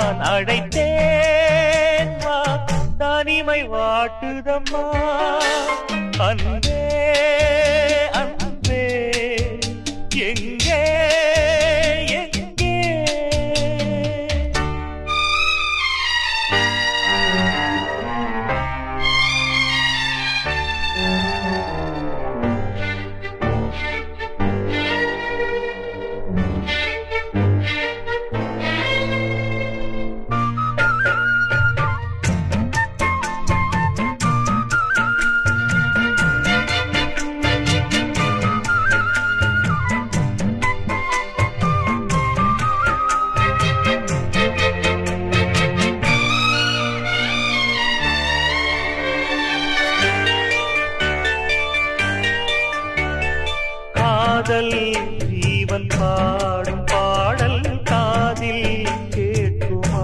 நான் அழைத்தேன் வா தனிமை வாட்டுதம்மா அன்பே அன்பே எங்கே எங்கே காதல் ஜீவன் பாடும் பாடல் காதில் கேட்குமா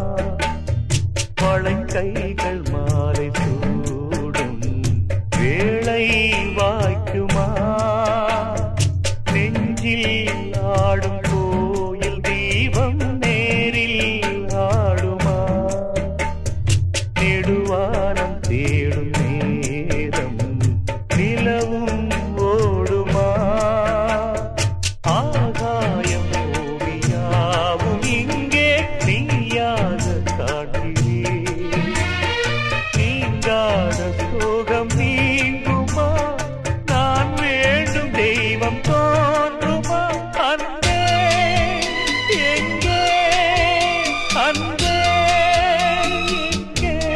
வளைக்கைகள் மாலை சூடும் வேளை வாய்க்குமா நெஞ்சில் ஆடும் கோயில் தீபம் நேரில் ஆடுமா நெடுவானம் தேடும் நேரம் நிலவும் ஓடுமா ஆகாயம் ஓவியாவும் இங்கே நீயாக காட்டிலே நீங்காத சோகம் நீங்குமா நான் வேண்டும் தெய்வம் தோன்றுமா அன்பே எங்கே அன்பே எங்கே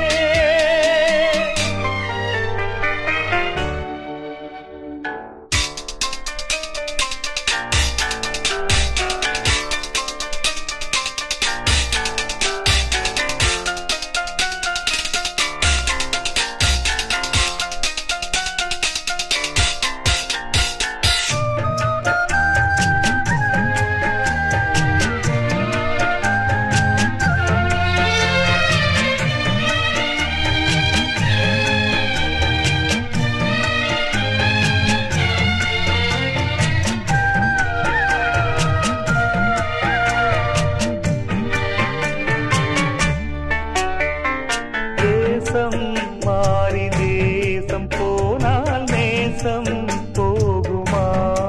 தேசம் மாறி தேசம் போனால் நேசம் போகுமா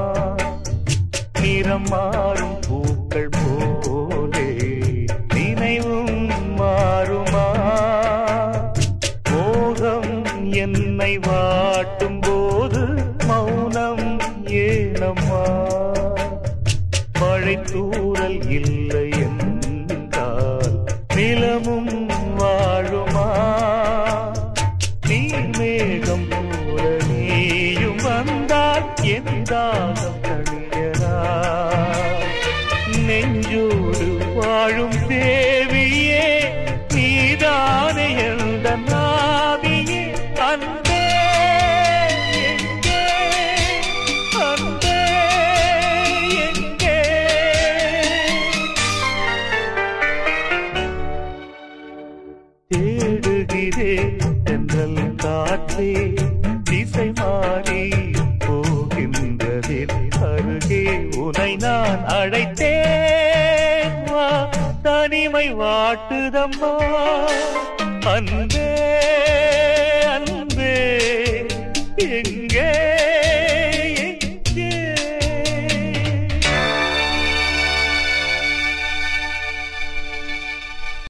நிறம் மாறும் பூக்கள் போலே நினைவும் மாறுமா மோகம் என்னை வாட்டும் போது மௌனம் ஏனம்மா மழை தூறல் இல்லை என்றால் நிலமும் வாழுமா நீ மேகம் போல நீயும் வந்தால் என் தாகம் தணியரா நெஞ்சோடு வாழும் தேவியே நீதானே எந்த நாவியே அன்பே எங்கே அன்பே எங்கே தேடுகிறேன் தென்றல் காற்றே திசை மாறி போகின்றதே அருகே உனை நான் அழைத்தேன் வா தனிமை வாட்டுதம்மா அன்பே அன்பே எங்கே